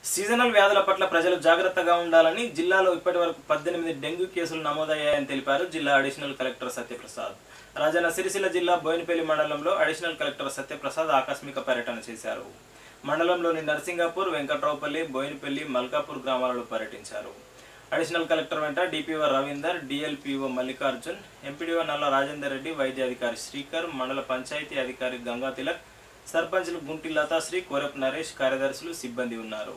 Seasonal వ్యాధుల పట్ల ప్రజలు జాగ్రత్తగా ఉండాలని జిల్లాలో ఇప్పటి వరకు పద్దెనిమిది డెంగ్యూ కేసులు నమోదయ్యాయని తెలిపారు జిల్లా అడిషనల్ కలెక్టర్ సత్యప్రసాద్ రాజన్న సిరిసిల్ల జిల్లా బోయినపల్లి మండలంలో అడిషనల్ కలెక్టర్ సత్యప్రసాద్ ఆకస్మిక పర్యటన చేశారు మండలంలోని నర్సింగాపూర్ వెంకట్రావుపల్లి బోయినపల్లి మల్కాపూర్ గ్రామాలలో పర్యటించారు అడిషనల్ కలెక్టర్ వెంట DPO Ravinder DLPO Mallikarjun MPDO Nalla Rajender Reddy వైద్య అధికారి శ్రీకర్ మండల పంచాయతీ అధికారి గంగా తిలక్ సర్పంచ్లు గుంటి లతాశ్రీ కోరప్ నరేష్ కార్యదర్శులు సిబ్బంది ఉన్నారు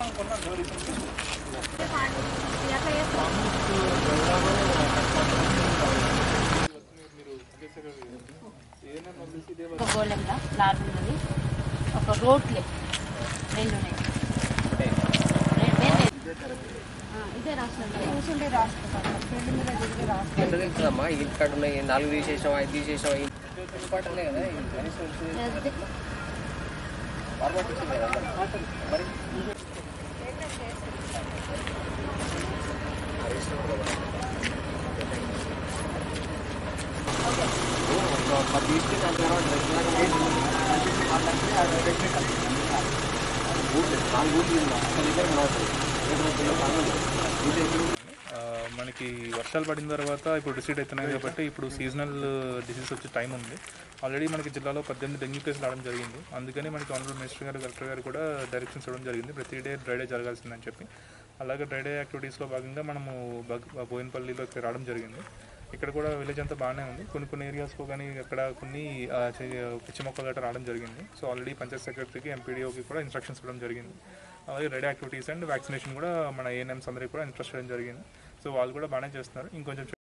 ఒక గోళంగా ఫ్లాట్ ఉన్నది ఒక రోడ్లే రెండు ఉన్నాయి రెండు- రెండు. ఆ, ఇదే రాష్ట్రం కూర్చుంటే రాష్ట్రం రెండు మీద తిరిగి రాష్ట్రం ఎంత తెలుస్తుందమ్మా ఇంటి కాడ ఉన్నాయి నాలుగు తీసేసాం ఐదు తీసేసాం ఇంటి పాట ఉన్నాయి కదా ఇది కనీసం ఇది ఫార్మాట్ ఇచ్చింది కదా అందరూ. మరి ఒక పది తీసుకుని దాని తర్వాత నాలుగు ఊళ్ళు అసలు దగ్గర కనబడుతుంది రేపు రోజుల్లో కనబడుతుంది ఆ, మనకి వర్షాలు పడిన తర్వాత ఇప్పుడు రిసీడ్ అవుతున్నాయి కాబట్టి ఇప్పుడు సీజనల్ డిసీజ్ వచ్చే టైం ఉంది ఆల్రెడీ మనకి జిల్లాలో పద్దెనిమిది డెంగ్యూ కేసులు రావడం జరిగింది అందుకని మనకి ఆనరబుల్ మినిస్టర్ గారు కలెక్టర్ గారు కూడా డైరెక్షన్స్ ఇవ్వడం జరిగింది ప్రతి డే డ్రై డే జరగాల్సిందని చెప్పి అలాగే డ్రై డే యాక్టివిటీస్లో భాగంగా మనము బగ్- బోయినపల్లిలో ఇక్కడ రావడం జరిగింది ఇక్కడ కూడా విలేజ్ అంతా బాగానే ఉంది కొన్ని కొన్ని ఏరియాస్లో కానీ అక్కడ కొన్ని ఆ, చి- పిచ్చి మొక్కలు గట్రా రావడం జరిగింది సో ఆల్రెడీ పంచాయత్ సెక్రటరీకి ఎంపీడీఓకి కూడా ఇన్స్ట్రక్షన్స్ ఇవ్వడం జరిగింది అలాగే రెడీ యాక్టివిటీస్ అండ్ వ్యాక్సినేషన్ కూడా మన ఏఎన్ఎంస్ అందరికీ కూడా ఇంట్రెస్ట్ చేయడం జరిగింది సో వాళ్ళు కూడా బాగానే చేస్తున్నారు ఇంకొంచెం